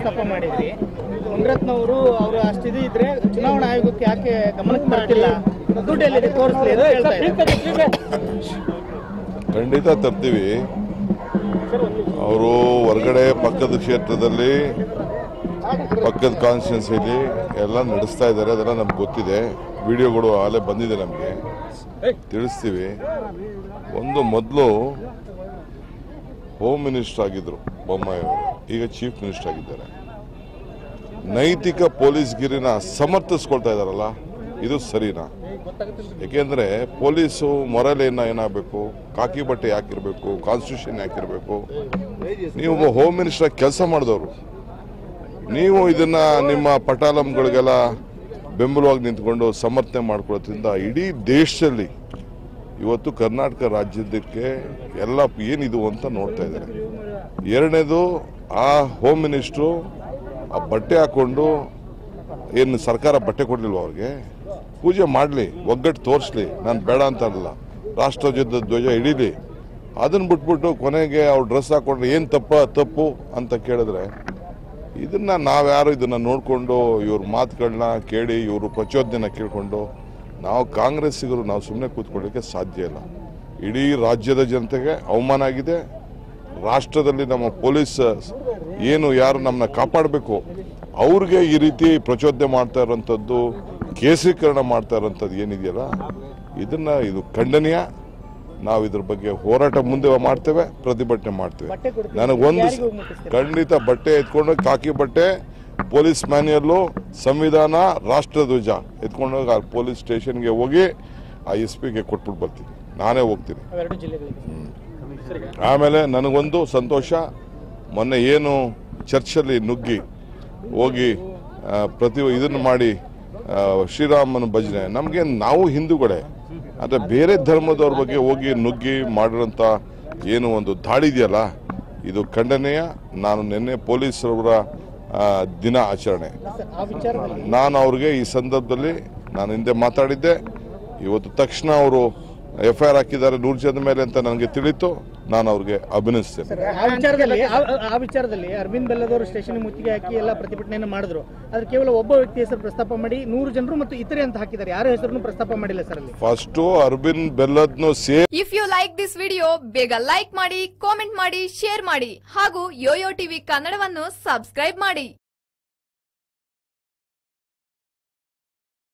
ಪ್ರಸ್ತಾಪ ಮಾಡಿದ್ರಿ ಮುನ್ರತ್ನವರು ಅವರು ಅಷ್ಟಿದು ಇದ್ರೆ ಚುನಾವಣಾ ಆಯೋಗಕ್ಕೆ ಯಾಕೆ ಗಮನಕ್ಕೆ ಬರ್ತಿಲ್ಲ ದುಡ್ಡು ಎಲ್ಲಿದೆ ತೋರಿಸ್ಲಿ ಅಂತ ಹೇಳ್ತಾ ಇದ್ದಾರೆ ಖಂಡಿತ ತರ್ತೀವಿ ಅವರು ಹೊರಗಡೆ ಪಕ್ಕದ ಕ್ಷೇತ್ರದಲ್ಲಿ ಪಕ್ಕದ ಕಾನ್ಸ್ಟಿಟ್ಯೂನ್ಸಿಲಿ ಎಲ್ಲ ನಡೆಸ್ತಾ ಇದ್ದಾರೆ ಅದೆಲ್ಲ ನಮ್ಗೆ ಗೊತ್ತಿದೆ ವಿಡಿಯೋಗಳು ಆಗಲೇ ಬಂದಿದೆ ನಮಗೆ ತಿಳಿಸ್ತೀವಿ ಒಂದು ಮೊದಲು ಹೋಮ್ ಮಿನಿಸ್ಟರ್ ಆಗಿದ್ರು ಬೊಮ್ಮಾಯಿ ಅವರು ಈಗ ಚೀಫ್ ಮಿನಿಸ್ಟರ್ ಆಗಿದ್ದಾರೆ ನೈತಿಕ ಪೊಲೀಸ್ಗಿರಿನ ಸಮರ್ಥಿಸ್ಕೊಳ್ತಾ ಇದ್ದಾರಲ್ಲ ಇದು ಸರಿನಾ ಯಾಕೆಂದ್ರೆ ಪೊಲೀಸು ಮೊರಲ್ ಏನ ಏನಾಗಬೇಕು ಕಾಕಿ ಬಟ್ಟೆ ಯಾಕಿರ್ಬೇಕು ಕಾನ್ಸ್ಟಿಟ್ಯೂಷನ್ ಯಾಕಿರ್ಬೇಕು ನೀವು ಒಬ್ಬ ಹೋಮ್ ಮಿನಿಸ್ಟರ್ ಕೆಲಸ ಮಾಡಿದವರು ನೀವು ಇದನ್ನ ನಿಮ್ಮ ಪಟಾಲಂಗಳಿಗೆಲ್ಲ ಬೆಂಬಲವಾಗಿ ನಿಂತ್ಕೊಂಡು ಸಮರ್ಥನೆ ಮಾಡ್ಕೊಳ್ಳೋದ್ರಿಂದ ಇಡೀ ದೇಶದಲ್ಲಿ ಇವತ್ತು ಕರ್ನಾಟಕ ರಾಜ್ಯದಕ್ಕೆ ಎಲ್ಲ ಏನಿದು ಅಂತ ನೋಡ್ತಾ ಇದ್ದಾರೆ ಎರಡನೇದು ಆ ಹೋಮ್ ಮಿನಿಸ್ಟ್ರು ಆ ಬಟ್ಟೆ ಹಾಕೊಂಡು ಏನು ಸರ್ಕಾರ ಬಟ್ಟೆ ಕೊಡ್ಲಿಲ್ವ ಅವ್ರಿಗೆ ಪೂಜೆ ಮಾಡಲಿ ಒಗ್ಗಟ್ಟು ತೋರಿಸ್ಲಿ ನಾನು ಬೇಡ ಅಂತ ಅಲ್ಲ ರಾಷ್ಟ್ರಧ್ವಜ ಧ್ವಜ ಹಿಡೀಲಿ ಅದನ್ನ ಬಿಟ್ಬಿಟ್ಟು ಕೊನೆಗೆ ಅವ್ರು ಡ್ರೆಸ್ ಹಾಕೊಂಡ್ರೆ ಏನು ತಪ್ಪ ತಪ್ಪು ಅಂತ ಕೇಳಿದ್ರೆ ಇದನ್ನ ನಾವ್ಯಾರು ಇದನ್ನ ನೋಡಿಕೊಂಡು ಇವ್ರ ಮಾತುಗಳನ್ನ ಕೇಳಿ ಇವರು ಪ್ರಚೋದನೆನ ಕೇಳಿಕೊಂಡು ನಾವು ಕಾಂಗ್ರೆಸ್ಸಿಗರು ನಾವು ಸುಮ್ಮನೆ ಕೂತ್ಕೊಳ್ಳಿಕ್ಕೆ ಸಾಧ್ಯ ಇಲ್ಲ ಇಡೀ ರಾಜ್ಯದ ಜನತೆಗೆ ಅವಮಾನ ಆಗಿದೆ ರಾಷ್ಟ್ರದಲ್ಲಿ ನಮ್ಮ ಪೊಲೀಸ್ ಏನು ಯಾರು ನಮ್ಮನ್ನ ಕಾಪಾಡಬೇಕು ಅವ್ರಿಗೆ ಈ ರೀತಿ ಪ್ರಚೋದನೆ ಮಾಡ್ತಾ ಇರೋಂಥದ್ದು ಕೇಸರೀಕರಣ ಮಾಡ್ತಾ ಇರೋಂಥದ್ದು ಏನಿದೆಯಲ್ಲ ಇದನ್ನ ಇದು ಖಂಡನೀಯ ನಾವು ಇದ್ರ ಬಗ್ಗೆ ಹೋರಾಟ ಮುಂದೆ ಮಾಡ್ತೇವೆ ಪ್ರತಿಭಟನೆ ಮಾಡ್ತೇವೆ ಬಟ್ಟೆ ಕೊಡ್ತೀವಿ. ನನಗೊಂದು ಯಾರಿಗೂ ಮುಟ್ಟಿಸ್ತೀರಾ? ಖಂಡಿತ ಬಟ್ಟೆ ಎತ್ಕೊಂಡು ಕಾಕಿ ಬಟ್ಟೆ ಪೊಲೀಸ್ ಮ್ಯಾನ್ಯಲ್ಲು ಸಂವಿಧಾನ ರಾಷ್ಟ್ರಧ್ವಜ ಎತ್ಕೊಂಡು ಹೋಗಿ ಆ ಪೊಲೀಸ್ ಸ್ಟೇಷನ್ಗೆ ಹೋಗಿ ಆ ಎಸ್ ಪಿಗೆ ಕೊಟ್ಬಿಟ್ಟು ಬರ್ತೀನಿ ನಾನೇ ಹೋಗ್ತೀನಿ ಅವೆರಡು ಜಿಲ್ಲೆಗಳಿಗೆ ಸರಿ ಆಮೇಲೆ ನನಗೊಂದು ಸಂತೋಷ ಮೊನ್ನೆ ಏನು ಚರ್ಚಲ್ಲಿ ನುಗ್ಗಿ ಹೋಗಿ ಆ, ಪ್ರತಿ ಇದನ್ನು ಮಾಡಿ ಆ, ಶ್ರೀರಾಮನ ಭಜನೆ ನಮಗೆ ನಾವು ಹಿಂದೂಗಳೇ ಆದರೆ ಬೇರೆ ಧರ್ಮದವ್ರ ಬಗ್ಗೆ ಹೋಗಿ ನುಗ್ಗಿ ಮಾಡಿರೋಂಥ ಏನು ಒಂದು ದಾಳಿ ಇದೆಯಲ್ಲ ಇದು ಖಂಡನೀಯ ನಾನು ನಿನ್ನೆ ಪೊಲೀಸರವರ ಆ, ದಿನ ಆಚರಣೆ ಆ ವಿಚಾರದಲ್ಲಿ ನಾನು ಅವ್ರಿಗೆ ಈ ಸಂದರ್ಭದಲ್ಲಿ ನಾನು ಹಿಂದೆ ಮಾತಾಡಿದ್ದೆ ಇವತ್ತು ತಕ್ಷಣ ಅವರು ಎಫ್ ಐ ಆರ್ ಹಾಕಿದ್ದಾರೆ ನೂರು ಜನದ ಮೇಲೆ ಅಂತ ನನಗೆ ತಿಳಿತು ನಾನು ಅವ್ರಿಗೆ ಅಭಿನಯಿಸ್ತೇನೆ ಆ ವಿಚಾರದಲ್ಲಿ ಆ- ಆ ವಿಚಾರದಲ್ಲಿ ಅರವಿಂದ್ ಬೆಲ್ಲದವರು ಸ್ಟೇಷನ್ ಮುತ್ತಿಗೆ ಹಾಕಿ ಎಲ್ಲ ಪ್ರತಿಭಟನೆಯನ್ನು ಮಾಡಿದ್ರು ಆದ್ರೆ ಕೇವಲ ಒಬ್ಬ ವ್ಯಕ್ತಿ ಹೆಸರು ಪ್ರಸ್ತಾಪ ಮಾಡಿ ನೂರು ಜನರು ಮತ್ತು ಇತರೆ ಅಂತ ಹಾಕಿದ್ದಾರೆ ಯಾರ ಹೆಸರನ್ನು ಪ್ರಸ್ತಾಪ ಮಾಡಿಲ್ಲ ಸರ್ ಅಲ್ಲಿ ಫಸ್ಟು ಅರ್ಬಿನ್ ಬೆಲ್ಲದ್ನು say if you like this video ಬೇಗ ಲೈಕ್ ಮಾಡಿ ಕಾಮೆಂಟ್ ಮಾಡಿ ಶೇರ್ ಮಾಡಿ ಹಾಗೂ ಯೋಯೋ ಟಿವಿ ಕನ್ನಡವನ್ನು ಸಬ್ಸ್ಕ್ರೈಬ್ ಮಾಡಿ